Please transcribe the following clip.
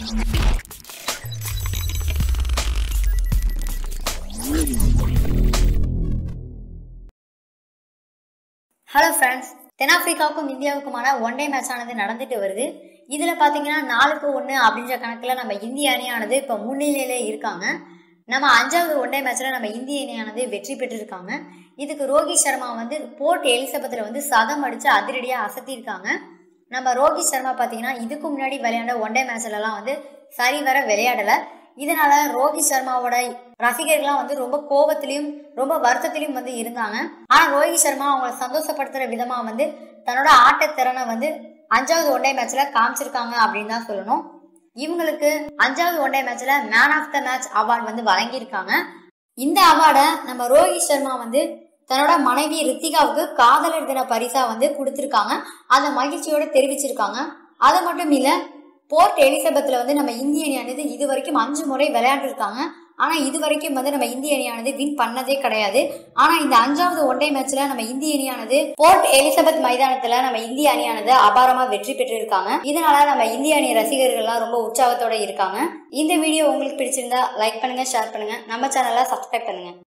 hello friends தென்னாப்பிரிக்காவுக்கும் இந்தியாவுக்குமான one day match ஆனது நடந்துட்டு வருது இதில் பார்த்தீங்கன்னா நாலுக்கு ஒன்று அப்படின்ற கணக்கில் நம்ம இந்திய அணியானது இப்போ முன்னிலையில இருக்காங்க நம்ம அஞ்சாவது ஒன் டே மேட்ச்சில் நம்ம இந்திய அணியானது வெற்றி பெற்றிருக்காங்க இதுக்கு ரோஹித் சர்மா வந்து போர்ட் எலிசபெத்தில் வந்து சதம் அடித்து அதிரடியாக அசத்தியிருக்காங்க நம்ம ரோஹித் சர்மா பார்த்தீங்கன்னா இதுக்கு முன்னாடி விளையாண்ட ஒன் டே மேட்ச்லலாம் வந்து சரிவர விளையாடலை இதனால ரோஹித் சர்மாவோட ரசிகர்கள்லாம் வந்து ரொம்ப கோபத்திலையும் ரொம்ப வருத்தத்திலையும் வந்து இருந்தாங்க ஆனா ரோஹித் சர்மா அவங்கள சந்தோஷப்படுத்துற விதமா வந்து தன்னோட ஆட்டத்திறனை வந்து அஞ்சாவது ஒன் டே மேட்ச்ல காமிச்சிருக்காங்க அப்படின்னு தான் சொல்லணும் இவங்களுக்கு அஞ்சாவது ஒன் டே மேட்ச்ல man of the match award வந்து வழங்கியிருக்காங்க இந்த அவார்டை நம்ம ரோஹித் சர்மா வந்து தன்னோட மனைவி ரித்திகாவுக்கு காதலர் தின பரிசா வந்து கொடுத்துருக்காங்க அதை மகிழ்ச்சியோட தெரிவிச்சிருக்காங்க அது மட்டும் இல்ல போர்ட் எலிசபெத்ல வந்து நம்ம இந்திய அணியானது இது வரைக்கும் அஞ்சு முறை விளையாண்டுருக்காங்க ஆனா இது வரைக்கும் வந்து நம்ம இந்திய அணியானது வின் பண்ணதே கிடையாது ஆனா இந்த அஞ்சாவது ஒன் டே மேட்ச்ல நம்ம இந்திய அணியானது போர்ட் எலிசபெத் மைதானத்துல நம்ம இந்திய அணியானது அபாரமா வெற்றி பெற்றிருக்காங்க இதனால நம்ம இந்திய அணி ரசிகர்கள்லாம் ரொம்ப உற்சாகத்தோட இருக்காங்க இந்த வீடியோ உங்களுக்கு பிடிச்சிருந்தா லைக் பண்ணுங்க ஷேர் பண்ணுங்க நம்ம சேனலை சப்ஸ்கிரைப் பண்ணுங்க